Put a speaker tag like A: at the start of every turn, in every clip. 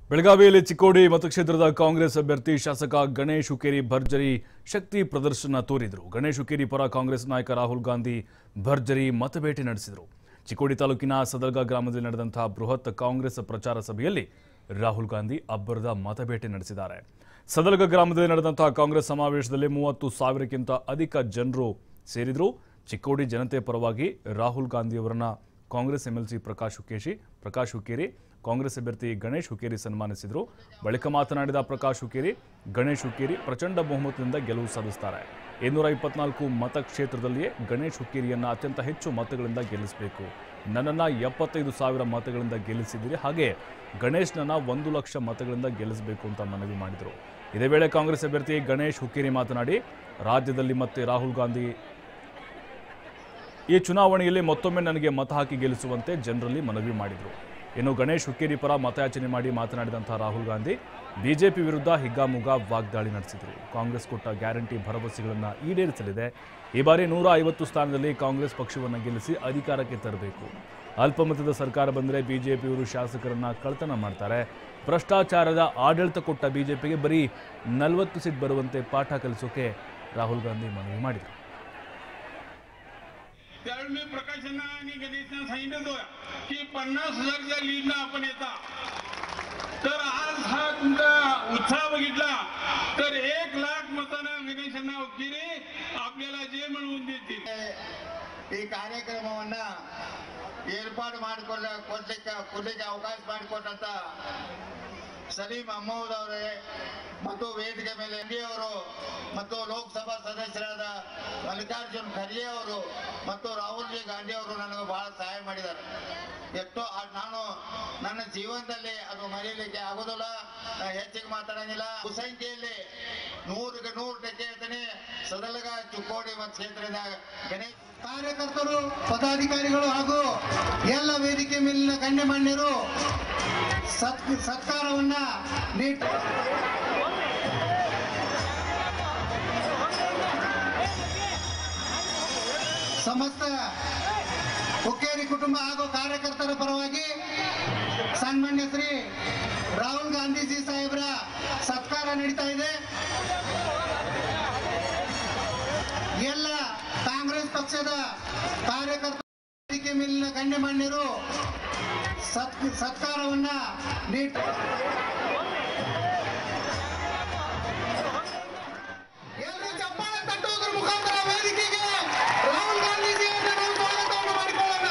A: ಬೆಳಗಾವಿಯಲ್ಲಿ ಚಿಕ್ಕೋಡಿ ಮತಕ್ಷೇತ್ರದ ಕಾಂಗ್ರೆಸ್ ಅಭ್ಯರ್ಥಿ ಶಾಸಕ ಗಣೇಶ್ ಹುಕ್ಕೇರಿ ಭರ್ಜರಿ ಶಕ್ತಿ ಪ್ರದರ್ಶನ ತೋರಿದರು ಗಣೇಶ್ ಹುಕ್ಕೇರಿ ಪರ ಕಾಂಗ್ರೆಸ್ ನಾಯಕ ರಾಹುಲ್ ಗಾಂಧಿ ಭರ್ಜರಿ ಮತಬೇಟೆ ನಡೆಸಿದರು ಚಿಕ್ಕೋಡಿ ತಾಲೂಕಿನ ಸದರ್ಗ ಗ್ರಾಮದಲ್ಲಿ ನಡೆದಂತಹ ಬೃಹತ್ ಕಾಂಗ್ರೆಸ್ ಪ್ರಚಾರ ಸಭೆಯಲ್ಲಿ ರಾಹುಲ್ ಗಾಂಧಿ ಅಬ್ಬರದ ಮತಬೇಟೆ ನಡೆಸಿದ್ದಾರೆ ಸದರ್ಗ ಗ್ರಾಮದಲ್ಲಿ ನಡೆದಂತಹ ಕಾಂಗ್ರೆಸ್ ಸಮಾವೇಶದಲ್ಲಿ ಮೂವತ್ತು ಸಾವಿರಕ್ಕಿಂತ ಅಧಿಕ ಜನರು ಸೇರಿದ್ರು ಚಿಕ್ಕೋಡಿ ಜನತೆ ಪರವಾಗಿ ರಾಹುಲ್ ಗಾಂಧಿಯವರನ್ನ ಕಾಂಗ್ರೆಸ್ ಎಂಎಲ್ಸಿ ಪ್ರಕಾಶ್ ಹುಕ್ಕೇಶಿ ಪ್ರಕಾಶ್ ಹುಕ್ಕೇರಿ ಕಾಂಗ್ರೆಸ್ ಅಭ್ಯರ್ಥಿ ಗಣೇಶ್ ಹುಕ್ಕೇರಿ ಸನ್ಮಾನಿಸಿದರು ಬಳಿಕ ಮಾತನಾಡಿದ ಪ್ರಕಾಶ್ ಹುಕ್ಕೇರಿ ಗಣೇಶ್ ಹುಕ್ಕೇರಿ ಪ್ರಚಂಡ ಬಹುಮತದಿಂದ ಗೆಲುವು ಸಾಧಿಸುತ್ತಾರೆ ಇನ್ನೂರ ಇಪ್ಪತ್ನಾಲ್ಕು ಮತಕ್ಷೇತ್ರದಲ್ಲಿಯೇ ಗಣೇಶ್ ಹುಕ್ಕೇರಿಯನ್ನ ಅತ್ಯಂತ ಹೆಚ್ಚು ಮತಗಳಿಂದ ಗೆಲ್ಲಿಸಬೇಕು ನನ್ನನ್ನು ಎಪ್ಪತ್ತೈದು ಸಾವಿರ ಮತಗಳಿಂದ ಗೆಲ್ಲಿಸಿದ್ದೀರಿ ಹಾಗೆ ಗಣೇಶ್ನನ್ನ ಒಂದು ಲಕ್ಷ ಮತಗಳಿಂದ ಗೆಲ್ಲಿಸಬೇಕು ಅಂತ ಮನವಿ ಮಾಡಿದರು ಇದೇ ವೇಳೆ ಕಾಂಗ್ರೆಸ್ ಅಭ್ಯರ್ಥಿ ಗಣೇಶ್ ಹುಕ್ಕೇರಿ ಮಾತನಾಡಿ ರಾಜ್ಯದಲ್ಲಿ ಮತ್ತೆ ರಾಹುಲ್ ಗಾಂಧಿ ಈ ಚುನಾವಣೆಯಲ್ಲಿ ಮತ್ತೊಮ್ಮೆ ನನಗೆ ಮತ ಹಾಕಿ ಗೆಲ್ಲಿಸುವಂತೆ ಜನರಲ್ಲಿ ಮನವಿ ಮಾಡಿದರು ಇನ್ನು ಗಣೇಶ್ ಹುಕ್ಕೇರಿ ಪರ ಮತಯಾಚನೆ ಮಾಡಿ ಮಾತನಾಡಿದಂತಹ ರಾಹುಲ್ ಗಾಂಧಿ ಬಿಜೆಪಿ ವಿರುದ್ಧ ಹಿಗ್ಗಾಮುಗ್ಗಾ ವಾಗ್ದಾಳಿ ನಡೆಸಿದರು ಕಾಂಗ್ರೆಸ್ ಕೊಟ್ಟ ಗ್ಯಾರಂಟಿ ಭರವಸೆಗಳನ್ನು ಈಡೇರಿಸಲಿದೆ ಈ ಬಾರಿ ನೂರ ಐವತ್ತು ಸ್ಥಾನದಲ್ಲಿ ಕಾಂಗ್ರೆಸ್ ಪಕ್ಷವನ್ನು ಗೆಲ್ಲಿಸಿ ಅಧಿಕಾರಕ್ಕೆ ತರಬೇಕು ಅಲ್ಪಮತದ ಸರ್ಕಾರ ಬಂದರೆ ಬಿಜೆಪಿಯವರು ಶಾಸಕರನ್ನ ಕಳ್ತನ ಮಾಡ್ತಾರೆ ಭ್ರಷ್ಟಾಚಾರದ ಆಡಳಿತ ಕೊಟ್ಟ ಬಿಜೆಪಿಗೆ ಬರೀ ನಲವತ್ತು ಸೀಟ್ ಬರುವಂತೆ ಪಾಠ ಕಲಿಸೋಕೆ ರಾಹುಲ್ ಗಾಂಧಿ ಮನವಿ ಮಾಡಿದರು
B: त्यावेळी मी प्रकाशांना आणि गणेशना सांगितलं होतं की पन्नास हजारच्या लीडनं आपण येता तर आज हा तुमचा उत्साह बघितला तर एक लाख मतानं गणेशांना वकिरे आपल्याला जे मिळवून देतील
C: ಈ ಕಾರ್ಯಕ್ರಮವನ್ನ ಏರ್ಪಾಡು ಮಾಡಿಕೊಳ್ಳ ಕೊಡ್ಲಿಕ್ಕೆ ಕೊಡ್ಲಿಕ್ಕೆ ಅವಕಾಶ ಮಾಡಿಕೊಟ್ಟಂತ ಸಲೀಂ ಅಹಮದ್ ಅವರೇ ಮತ್ತು ವೇದಿಕೆ ಮೇಲೆ ಎನ್ಡಿ ಅವರು ಮತ್ತು ಲೋಕಸಭಾ ಸದಸ್ಯರಾದ ಮಲ್ಲಿಕಾರ್ಜುನ್ ಖರ್ಗೆ ಅವರು ಮತ್ತು ರಾಹುಲ್ ಜಿ ಗಾಂಧಿ ಅವರು ನನಗೆ ಬಹಳ ಸಹಾಯ ಮಾಡಿದ್ದಾರೆ ಎಷ್ಟೋ ಆ- ನಾನು ನನ್ನ ಜೀವನದಲ್ಲಿ ಅದು ಮರೆಯಲಿಕ್ಕೆ ಆಗೋದಿಲ್ಲ ನಾನು ಹೆಚ್ಚಿಗೆ ಮಾತಾಡಂಗಿಲ್ಲ ಸಂಖ್ಯೆಯಲ್ಲಿ ನೂರಿಗೆ ನೂರು ಟಕ್ಕೆ ಹೇಳ್ತೇನೆ ಸದಲಗ ಚುಕ್ಕೋಡಿ ಮತ್ತು ಕ್ಷೇತ್ರದ ಗಣೇಶ್ ಕಾರ್ಯಕರ್ತರು ಪದಾಧಿಕಾರಿಗಳು ಹಾಗೂ ಎಲ್ಲ ವೇದಿಕೆ ಮೇಲಿನ ಗಣ್ಯಮಾನ್ಯರು ಸತ್ ಸತ್ಕಾರವನ್ನ ನೀಡ್ ಸಮಸ್ತ ಹುಕ್ಕೇರಿ ಕುಟುಂಬ ಹಾಗೂ ಕಾರ್ಯಕರ್ತರ ಪರವಾಗಿ ಸನ್ಮಾನ್ಯ ಶ್ರೀ ರಾಹುಲ್ ಗಾಂಧೀಜಿ ಸಾಹೇಬರ ಸತ್ಕಾರ ನಡೀತಾ ಇದೆ ಎಲ್ಲ ಕಾಂಗ್ರೆಸ್ ಪಕ್ಷದ ಕಾರ್ಯಕರ್ತರ ವೇದಿಕೆ ಮೇಲಿನ ಗಣ್ಯಮಾನ್ಯರು ಸತ್ ಸತ್ಕಾರವನ್ನ ನೀಡ್ ಎಲ್ಲರೂ ಚಪ್ಪಾಳೆ ತಟ್ಟುವುದರ ಮುಖಾಂತರ ವೇದಿಕೆಗೆ ರಾಹುಲ್ ಗಾಂಧೀಜಿಯವರನ್ನ ನಾವು ಸ್ವಾಗತವನ್ನು ಮಾಡಿಕೊಳ್ಳೋಣ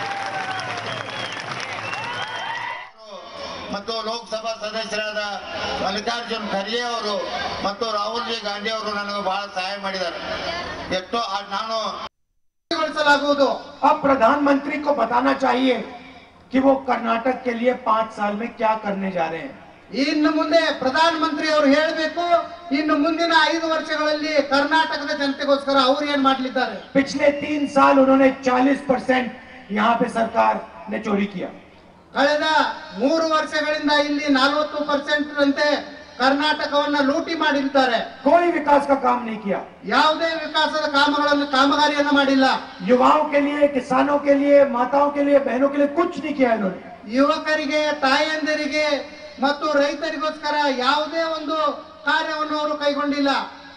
C: ಮತ್ತು ಲೋಕಸಭಾ ಸದಸ್ಯರಾದ ಮಲ್ಲಿಕಾರ್ಜುನ್ ಖರ್ಗೆ ಅವರು ಮತ್ತು ರಾಹುಲ್ ಜಿ ಗಾಂಧಿ ಅವರು ನನಗೆ ಬಹಳ ಸಹಾಯ ಮಾಡಿದ್ದಾರೆ ಎಷ್ಟೋ ಆ- ನಾನು
D: ಗೊಳಿಸಲಾಗುವುದು अब प्रधानमंत्री को बताना चाहिए कि वो कर्नाटक के लिए पांच साल में क्या करने जा रहे हैं
C: ಇನ್ನು ಮುಂದೆ ಪ್ರಧಾನ ಮಂತ್ರಿ ಅವರು ಹೇಳಬೇಕು ಇನ್ನು ಮುಂದಿನ ಐದು ವರ್ಷಗಳಲ್ಲಿ ಕರ್ನಾಟಕದ ಜನತೆಗೋಸ್ಕರ ಅವ್ರು ಏನ್ ಮಾಡ್ಲಿದ್ದಾರೆ
D: पिछले तीन साल उन्होंने 40 परसेंट यहाँ पे सरकार ने चोरी किया
C: ಕಳೆದ ಮೂರು ವರ್ಷಗಳಿಂದ ಇಲ್ಲಿ ನಲವತ್ತು ಪರ್ಸೆಂಟ್ ರಂತೆ ಕರ್ನಾಟಕವನ್ನ ಲೂಟಿ ಮಾಡಿರ್ತಾರೆ
D: कोई विकास का काम नहीं किया
C: ಯಾವುದೇ ವಿಕಾಸದ ಕಾಮಗಳನ್ನು ಕಾಮಗಾರಿಯನ್ನ ಮಾಡಿಲ್ಲ
D: युवाओं के लिए किसानों के लिए माताओं के लिए बहनों के लिए कुछ नहीं किया इन्होंने
C: ಯುವಕರಿಗೆ ತಾಯಂದಿರಿಗೆ ಮತ್ತು ರೈತರಿಗೋಸ್ಕರ ಯಾವುದೇ ಒಂದು ಕಾರ್ಯವನ್ನು ಅವರು ಕೈಗೊಂಡಿಲ್ಲ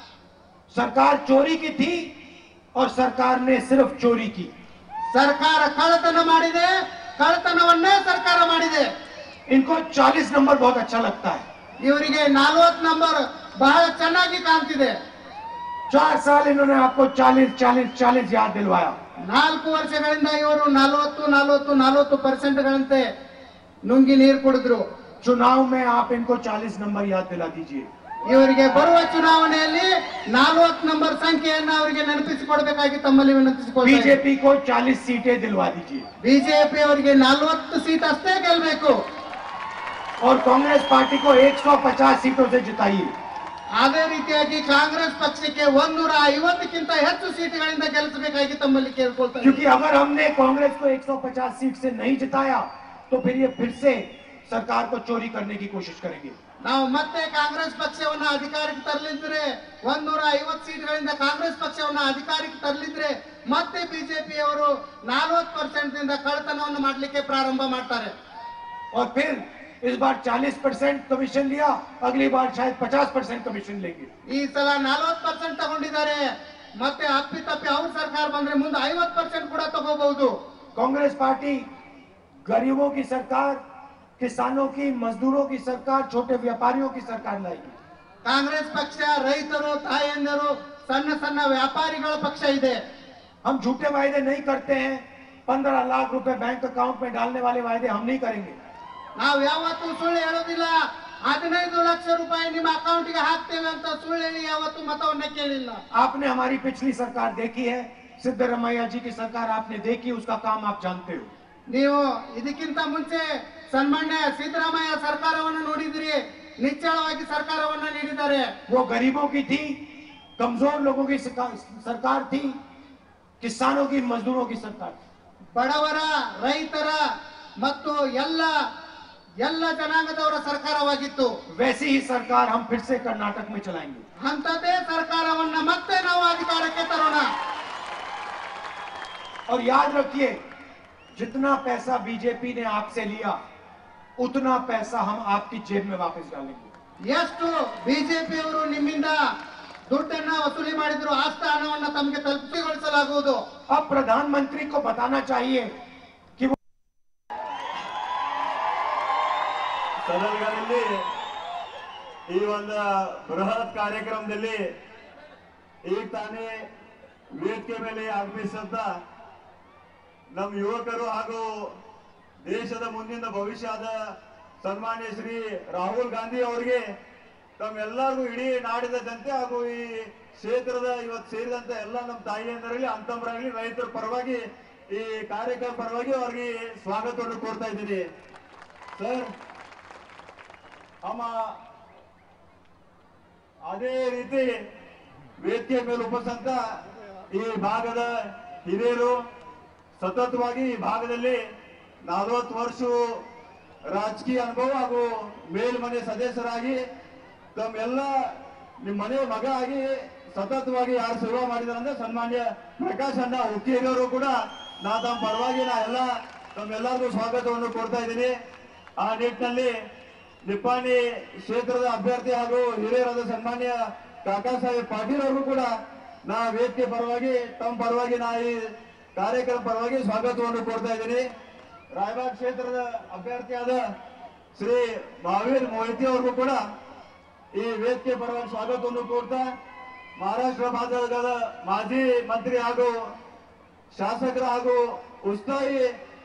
D: सरकार चोरी की थी और सरकार ने सिर्फ चोरी की
C: ಸರ್ಕಾರ ಕಳ್ಳತನ ಮಾಡಿದೆ ಕಳ್ಳತನವನ್ನೇ ಸರ್ಕಾರ ಮಾಡಿದೆ
D: इनको 40 नंबर बहुत अच्छा लगता है
C: ಇವರಿಗೆ ನಲ್ವತ್ ನಂಬರ್ ಬಹಳ ಚೆನ್ನಾಗಿ ಕಾಣ್ತಿದೆ
D: चार साल इन्होंने आपको 40 40 40 याद दिलवाया
C: ನಾಲ್ಕು ವರ್ಷಗಳಿಂದ ಇವರು ನಲವತ್ತು ನಲವತ್ತು ನಲವತ್ತು ಪರ್ಸೆಂಟ್ಗಳಂತೆ ನುಂಗಿ ನೀರು ಕುಡಿದ್ರು
D: चुनाव में आप इनको 40 नंबर याद दिला दीजिए
C: ಇವರಿಗೆ ಬರುವ ಚುನಾವಣೆಯಲ್ಲಿ ನಲವತ್ತು ನಂಬರ್ ಸಂಖ್ಯೆಯನ್ನ ಅವರಿಗೆ ನೆನಪಿಸಿಕೊಡ್ಬೇಕಾಗಿ ತಮ್ಮಲ್ಲಿ ವಿನಂತಿಸಿಕೊಳ್ತಾರೆ
D: बीजेपी को 40 सीटें दिलवा दीजिए
C: ಬಿಜೆಪಿ ಅವರಿಗೆ ನಲವತ್ತು ಸೀಟ್ ಅಷ್ಟೇ ಗೆಲ್ಬೇಕು
D: और कांग्रेस पार्टी को 150 सीटों से जिताइए
C: ಅದೇ ರೀತಿಯಾಗಿ ಕಾಂಗ್ರೆಸ್ ಪಕ್ಷಕ್ಕೆ ಒಂದೂರ ಐವತ್ತಕ್ಕಿಂತ ಹೆಚ್ಚು ಸೀಟ್ಗಳಿಂದ ಗೆಲ್ಲಿಸಬೇಕಾಗಿ ತಮ್ಮಲ್ಲಿ ಕೇಳ್ಕೊಳ್ತಾರೆ
D: क्योंकि अगर हमने कांग्रेस को 150 सीट से नहीं जिताया तो फिर ये फिर से सरकार को चोरी करने की कोशिश करेंगे
C: ನಾವು ಮತ್ತೆ ಕಾಂಗ್ರೆಸ್ ಪಕ್ಷವನ್ನ ಅಧಿಕಾರಕ್ಕೆ ತರಲಿದ್ರೆ ಒಂದೂರ ಐವತ್ತು ಸೀಟ್ಗಳಿಂದ ಕಾಂಗ್ರೆಸ್ ಪಕ್ಷವನ್ನ ಅಧಿಕಾರಕ್ಕೆ ತರಲಿದ್ರೆ ಮತ್ತೆ ಬಿಜೆಪಿ ಅವರು ನಲವತ್ತು ಪರ್ಸೆಂಟ್ ನಿಂದ ಕಳ್ಳತನವನ್ನು ಮಾಡಲಿಕ್ಕೆ ಪ್ರಾರಂಭ ಮಾಡ್ತಾರೆ
D: और फिर इस बार 40 परसेंट कमीशन लिया अगली बार शायद 50 परसेंट कमीशन लेंगे
E: ಈ ಸಲ ನಲವತ್ತು ಪರ್ಸೆಂಟ್ ತಗೊಂಡಿದ್ದಾರೆ ಮತ್ತೆ ಅಪ್ಪಿ ತಪ್ಪಿ ಅವ್ರ ಸರ್ಕಾರ ಬಂದ್ರೆ ಮುಂದೆ ಐವತ್ತು ಪರ್ಸೆಂಟ್ ಕೂಡ ತಗೋಬಹುದು
D: कांग्रेस पार्टी गरीबों की सरकार किसानों की मजदूरों की सरकार छोटे व्यापारियों की सरकार लाएगी
E: ಕಾಂಗ್ರೆಸ್ ಪಕ್ಷ ರೈತರು ತಾಯಂದಿರು ಸಣ್ಣ ಸಣ್ಣ ವ್ಯಾಪಾರಿಗಳ ಪಕ್ಷ ಇದೆ
D: हम झूठे वायदे नहीं करते हैं पंद्रह लाख रुपए बैंक अकाउंट में डालने वाले वायदे हम नहीं करेंगे
E: ನಾವು ಯಾವತ್ತೂ ಸುಳ್ಳು ಹೇಳೋದಿಲ್ಲ ಹದಿನೈದು ಲಕ್ಷ ರೂಪಾಯಿ ನಿಮ್ಮ ಅಕೌಂಟ್ಗೆ ಹಾಕ್ತೇವೆ ಅಂತ ಸುಳ್ಳು ಹೇಳಿ ಯಾವತ್ತೂ ಮತವನ್ನ ಕೇಳಿಲ್ಲ
D: आपने हमारी पिछली सरकार देखी है सिद्धरमैया जी की सरकार आपने देखी उसका काम आप जानते हो
E: ನೀವು ಇದಕ್ಕಿಂತ ಮುಂಚೆ ಸನ್ಮಾನ್ಯ ಸಿದ್ದರಾಮಯ್ಯ ಸರ್ಕಾರವನ್ನು ನೋಡಿದಿರಿ ನಿಚ್ಚಳವಾಗಿ ಸರ್ಕಾರವನ್ನ ನೀಡಿದ್ದಾರೆ
D: वो गरीबों की थी कमजोर लोगों की सरकार सरकार थी किसानों की मजदूरों की सरकार थी
E: ಬಡವರ ರೈತರ ಮತ್ತು ಎಲ್ಲ ಎಲ್ಲ ಜನಾಂಗದವರ ಸರ್ಕಾರವಾಗಿತ್ತು
D: वैसी ही सरकार हम फिर से कर्नाटक में चलाएंगे
E: ಅಂಥದ್ದೇ ಸರ್ಕಾರವನ್ನ ಮತ್ತೆ ನಾವು ಅಧಿಕಾರಕ್ಕೆ ತರೋಣ
D: और याद रखिए जितना पैसा बीजेपी ने आपसे लिया उतना पैसा हम आपकी जेब में वापस डालेंगे
E: ಎಷ್ಟು ಬಿಜೆಪಿಯವರು ನಿಮ್ಮಿಂದ ದುಡ್ಡನ್ನ ವಸೂಲಿ ಮಾಡಿದ್ರು ಆಸ್ತ ಹಣವನ್ನ ತಮಗೆ ತಲುಪಿಗೊಳಿಸಲಾಗುವುದು
D: अब प्रधानमंत्री को बताना चाहिए कि वो
F: ಸದನಗಳಲ್ಲಿ ಈ ಒಂದು ಬೃಹತ್ ಕಾರ್ಯಕ್ರಮದಲ್ಲಿ ಈಗ ತಾನೇ ವೇದಿಕೆ ಮೇಲೆ ಆಗಮಿಸಿದಂತ ನಮ್ಮ ಯುವಕರು ಹಾಗೂ ದೇಶದ ಮುಂದಿನ ಭವಿಷ್ಯದ ಸನ್ಮಾನ್ಯ ಶ್ರೀ ರಾಹುಲ್ ಗಾಂಧಿ ಅವರಿಗೆ ತಮ್ಮೆಲ್ಲರಿಗೂ ಇಡೀ ನಾಡಿನ ಜನತೆ ಹಾಗೂ ಈ ಕ್ಷೇತ್ರದ ಇವತ್ತು ಸೇರಿದಂತ ಎಲ್ಲ ನಮ್ಮ ತಾಯಿಯಂದರಲ್ಲಿ ಅಂತಂಬರಾಗಲಿ ರೈತರ ಪರವಾಗಿ ಈ ಕಾರ್ಯಕ್ರಮ ಪರವಾಗಿ ಅವರಿಗೆ ಸ್ವಾಗತವನ್ನು ಕೋರ್ತಾ ಇದ್ದೀನಿ ಸರ್ ಅಮ್ಮ ಅದೇ ರೀತಿ ವೇದಿಕೆ ಮೇಲೆ ಉಪಸ್ಥಿತ ಈ ಭಾಗದ ಹಿರಿಯರು ಸತತವಾಗಿ ಈ ಭಾಗದಲ್ಲಿ ನಲವತ್ತು ವರ್ಷ ರಾಜಕೀಯ ಅನುಭವ ಹಾಗೂ ಮೇಲ್ಮನೆ ಸದಸ್ಯರಾಗಿ ತಮ್ಮೆಲ್ಲ ನಿಮ್ಮ ಮನೆ ಮಗ ಆಗಿ ಸತತವಾಗಿ ಯಾರು ಸೇವಾ ಮಾಡಿದಾರಂದ್ರೆ ಸನ್ಮಾನ್ಯ ಪ್ರಕಾಶ್ ಅಣ್ಣ ಹುಕ್ಕೇರಿಯವರು ಕೂಡ ನಾ ತಮ್ಮ ಪರವಾಗಿ ನಾ ಎಲ್ಲ ತಮ್ಮೆಲ್ಲರಿಗೂ ಸ್ವಾಗತವನ್ನು ಕೊಡ್ತಾ ಇದ್ದೀನಿ ಆ ನಿಟ್ಟಿನಲ್ಲಿ ನಿಪ್ಪಾಣಿ ಕ್ಷೇತ್ರದ ಅಭ್ಯರ್ಥಿ ಹಾಗೂ ಹಿರಿಯರಾದ ಸನ್ಮಾನ್ಯ ಕಾಕಾ ಸಾಹೇಬ್ ಪಾಟೀಲ್ ಅವರು ಕೂಡ ನಾ ವೇದಿಕೆ ಪರವಾಗಿ ತಮ್ಮ ಪರವಾಗಿ ನಾ ಈ ಕಾರ್ಯಕ್ರಮ ಪರವಾಗಿ ಸ್ವಾಗತವನ್ನು ಕೊಡ್ತಾ ಇದ್ದೀನಿ ರಾಯಬಾಗ್ ಕ್ಷೇತ್ರದ ಅಭ್ಯರ್ಥಿಯಾದ ಶ್ರೀ ಮಹಾವೀರ್ ಮೊಹಿತಿ ಅವ್ರಿಗೂ ಕೂಡ ಈ ವೇದಿಕೆ ಪರವಾಗಿ ಸ್ವಾಗತವನ್ನು ಕೋರ್ತಾ ಮಹಾರಾಷ್ಟ್ರ ಭಾಗದ ಮಾಜಿ ಮಂತ್ರಿ ಹಾಗೂ ಶಾಸಕರ ಹಾಗೂ ಉತ್ಸಾಹಿ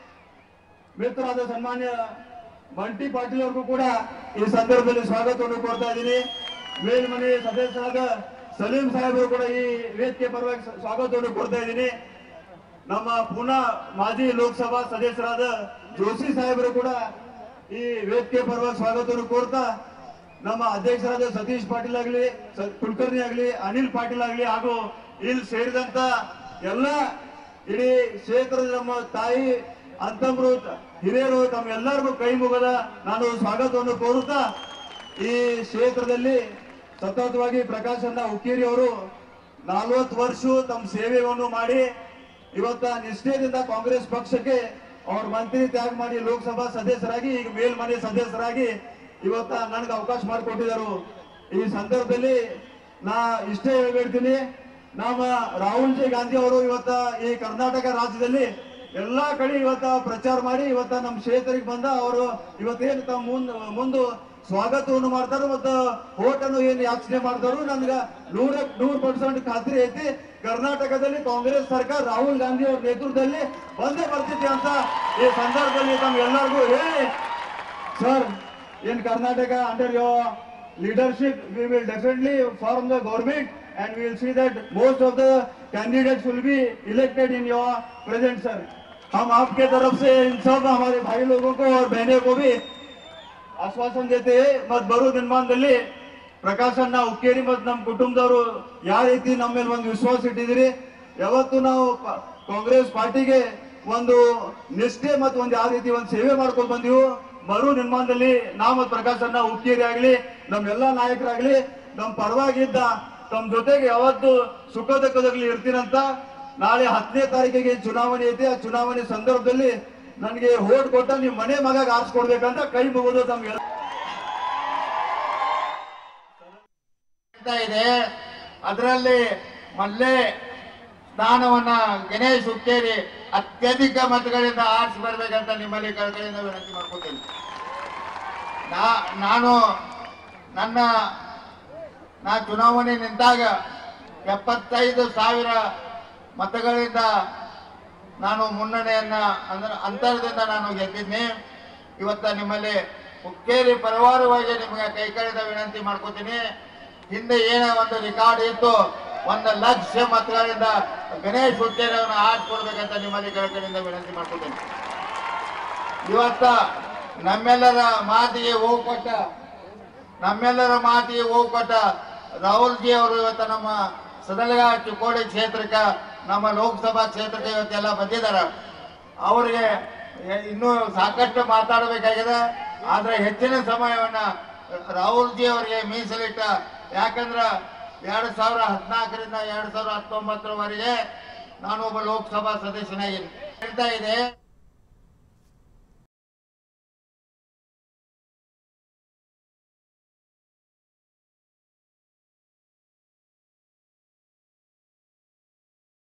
F: ಮಿತ್ರರಾದ ಸನ್ಮಾನ್ಯ ಬಂಟಿ ಪಾಟೀಲ್ ಅವ್ರಿಗೂ ಕೂಡ ಈ ಸಂದರ್ಭದಲ್ಲಿ ಸ್ವಾಗತವನ್ನು ಕೊಡ್ತಾ ಇದ್ದೀನಿ ಮೇಲ್ಮನೆ ಸದಸ್ಯರಾದ ಸಲೀಂ ಸಾಹೇಬರು ಕೂಡ ಈ ವೇದಿಕೆ ಪರವಾಗಿ ಸ- ಸ್ವಾಗತವನ್ನು ಕೊಡ್ತಾ ಇದ್ದೀನಿ ನಮ್ಮ ಪುನಾ ಮಾಜಿ ಲೋಕಸಭಾ ಸದಸ್ಯರಾದ ಜೋಶಿ ಸಾಹೇಬರು ಕೂಡ ಈ ವೇದಿಕೆ ಪರವಾಗಿ ಸ್ವಾಗತವನ್ನು ಕೋರ್ತಾ ನಮ್ಮ ಅಧ್ಯಕ್ಷರಾದ ಸತೀಶ್ ಪಾಟೀಲ್ ಆಗಲಿ ಕುಲಕರ್ಣಿ ಆಗಲಿ ಅನಿಲ್ ಪಾಟೀಲ್ ಆಗಲಿ ಹಾಗೂ ಇಲ್ಲಿ ಸೇರಿದಂತ ಎಲ್ಲ ಇಡೀ ಕ್ಷೇತ್ರದ ನಮ್ಮ ತಾಯಿ ಅಂತಮ್ರು ಹಿರಿಯರು ತಮ್ಮೆಲ್ಲರಿಗೂ ಕೈ ಮುಗದ ನಾನು ಸ್ವಾಗತವನ್ನು ಕೋರುತ್ತಾ ಈ ಕ್ಷೇತ್ರದಲ್ಲಿ ಸತತವಾಗಿ ಪ್ರಕಾಶ್ ಅಣ್ಣ ಹುಕ್ಕೇರಿ ಅವರು ನಲ್ವತ್ತು ವರ್ಷ ತಮ್ಮ ಸೇವೆಯನ್ನು ಮಾಡಿ ಇವತ್ತ ನಿಷ್ಠೆಯಿಂದ ಕಾಂಗ್ರೆಸ್ ಪಕ್ಷಕ್ಕೆ ಅವ್ರ ಮಂತ್ರಿ ತ್ಯಾಗ ಮಾಡಿ ಲೋಕಸಭಾ ಸದಸ್ಯರಾಗಿ ಈಗ ಮೇಲ್ಮನೆ ಸದಸ್ಯರಾಗಿ ಇವತ್ತ ನನಗೆ ಅವಕಾಶ ಮಾಡಿಕೊಟ್ಟಿದ್ದಾರೆ ಈ ಸಂದರ್ಭದಲ್ಲಿ ನಾ ಇಷ್ಟೇ ಹೇಳ್ಬಿಡ್ತೀನಿ ನಮ್ಮ ರಾಹುಲ್ ಜಿ ಗಾಂಧಿ ಅವರು ಇವತ್ತ ಈ ಕರ್ನಾಟಕ ರಾಜ್ಯದಲ್ಲಿ ಎಲ್ಲಾ ಕಡೆ ಇವತ್ತ ಪ್ರಚಾರ ಮಾಡಿ ಇವತ್ತ ನಮ್ಮ ಕ್ಷೇತ್ರಕ್ಕೆ ಬಂದ ಅವರು ಇವತ್ತೇನು ತಮ್ಮ ಮುಂದ್ ಮುಂದೆ ಸ್ವಾಗತವನ್ನು ಮಾಡ್ತಾರೆ ಮತ್ತು ಓಟನ್ನು ಏನು ಯಾಚನೆ ಮಾಡ್ತಾರೋ ನನ್ಗ ನೂರ ನೂರು ಪರ್ಸೆಂಟ್ ಖಾತ್ರಿ ಐತಿ ಕರ್ನಾಟಕದಲ್ಲಿ ಕಾಂಗ್ರೆಸ್ ಸರ್ಕಾರ ರಾಹುಲ್ ಗಾಂಧಿ ಅವ್ರ ನೇತೃತ್ವದಲ್ಲಿ ಬಂದೇ ಬರ್ತಿದೆ ಅಂತ ಈ ಸಂದರ್ಭದಲ್ಲಿ ತಮ್ಗೆಲ್ಲರಿಗೂ ಹೇಳಿ sir in Karnataka under your leadership we will definitely form the government and we will see that most of the candidates will be elected in your presence sir हम आपके तरफ से इन सब हमारे भाई लोगों को और बहनों को भी ಆಶ್ವಾಸನೆ ದೇತೆ ಮತ್ ಬರೋ ದಿನಮಾನದಲ್ಲಿ ಪ್ರಕಾಶ್ ಅಣ್ಣ ಹುಕ್ಕೇರಿ ಮತ್ ನಮ್ಮ ಕುಟುಂಬದವರು ಯಾವ ರೀತಿ ನಮ್ಮ ಮೇಲೆ ಒಂದು ವಿಶ್ವಾಸ ಇಟ್ಟಿದ್ದೀರಿ ಯಾವತ್ತು ನಾವು ಪ- ಕಾಂಗ್ರೆಸ್ ಪಾರ್ಟಿಗೆ ಒಂದು ನಿಷ್ಠೆ ಮತ್ತು ಒಂದು ಯಾವ ರೀತಿ ಒಂದು ಸೇವೆ ಮಾಡ್ಕೊಂಡು ಬಂದೀವು ಮರು ನಿರ್ಮಾಣದಲ್ಲಿ ನಾ ಮತ್ತು ಪ್ರಕಾಶ್ ಅಣ್ಣ ಹುಕ್ಕೇರಿ ಆಗ್ಲಿ ನಮ್ಮೆಲ್ಲಾ ನಾಯಕರಾಗ್ಲಿ ನಮ್ಮ ಪರವಾಗಿದ್ದ ತಮ್ಮ ಜೊತೆಗೆ ಯಾವತ್ತು ಸುಖ ದುಃಖದಲ್ಲಿ ಇರ್ತೀನಂತ ನಾಳೆ ಹತ್ತನೇ ತಾರೀಕಿಗೆ ಚುನಾವಣೆ ಐತಿ ಆ ಚುನಾವಣೆ ಸಂದರ್ಭದಲ್ಲಿ ನನಗೆ ಓಟ್ ಕೊಟ್ಟ ನಿಮ್ ಮನೆ ಮಗ ಆರಿಸ್ಕೊಡ್ಬೇಕಂತ ಕೈ ಮುಗಿದು ತಮ್ಗೆ ಹೇಳ್-
C: ಆಗ್ತಾ ಇದೆ ಅದರಲ್ಲಿ ಮಲ್ಲೆ ಸ್ಥಾನವನ್ನ ಗಣೇಶ್ ಹುಕ್ಕೇರಿ ಅತ್ಯಧಿಕ ಮತಗಳಿಂದ ಆರಿಸಿ ಬರ್ಬೇಕಂತ ನಿಮ್ಮಲ್ಲಿ ಕಳಕಳಿಯಿಂದ ವಿನಂತಿ ಮಾಡ್ಕೊತೀನಿ ನಾ ನಾನು ನನ್ನ ನಾ ಚುನಾವಣೆ ನಿಂತಾಗ ಎಪ್ಪತ್ತೈದು ಸಾವಿರ ಮತಗಳಿಂದ ನಾನು ಮುನ್ನಡೆಯನ್ನ ಅಂದ್ರೆ ಅಂತರದಿಂದ ನಾನು ಗೆದ್ದಿದ್ದೆ ಇವತ್ತ ನಿಮ್ಮಲ್ಲಿ ಹುಕ್ಕೇರಿ ಪರವಾರವಾಗಿ ನಿಮಗೆ ಕೈ ಕಳೆದ ವಿನಂತಿ ಮಾಡ್ಕೋತೀನಿ ಹಿಂದೆ ಏನೋ ಒಂದು ರೆಕಾರ್ಡ್ ಇತ್ತು ಒಂದು ಲಕ್ಷ ಮತಗಳಿಂದ ಗಣೇಶ್ ಹುಕ್ಕೇರಿ ಅವನ್ನ ಆರಿಸ್ಕೊಡ್ಬೇಕಂತ ನಿಮ್ಮಲ್ಲಿ ಕಳಕಳಿಯಿಂದ ವಿನಂತಿ ಮಾಡ್ಕೋತೀನಿ ಇವತ್ತ ನಮ್ಮೆಲ್ಲರ ಮಾತಿಗೆ ಹೋಗಿ ಕೊಟ್ಟ ನಮ್ಮೆಲ್ಲರ ಮಾತಿಗೆ ಹೋಗಿ ಕೊಟ್ಟ ರಾಹುಲ್ ಜಿ ಅವರು ಇವತ್ತ ನಮ್ಮ ಸದಲಗ ಚಿಕ್ಕೋಡಿ ಕ್ಷೇತ್ರಕ್ಕೆ ನಮ್ಮ ಲೋಕಸಭಾ ಕ್ಷೇತ್ರಕ್ಕೆ ಇವತ್ತೆಲ್ಲ ಬಂದಿದ್ದಾರೆ ಅವರಿಗೆ ಎ- ಇನ್ನೂ ಸಾಕಷ್ಟು ಮಾತಾಡಬೇಕಾಗಿದೆ ಆದ್ರೆ ಹೆಚ್ಚಿನ ಸಮಯವನ್ನ ರಾಹುಲ್ ಜಿ ಅವರಿಗೆ ಮೀಸಲಿಟ್ಟ ಯಾಕಂದ್ರ ಎರಡ್ ಸಾವಿರ ಹದಿನಾಲ್ಕರಿಂದ ಎರಡ್ ಸಾವಿರ ಹತ್ತೊಂಬತ್ತರವರೆಗೆ ನಾನು ಒಬ್ಬ ಲೋಕಸಭಾ ಸದಸ್ಯನಾಗಿ ಹೇಳ್ತಾ ಇದೆ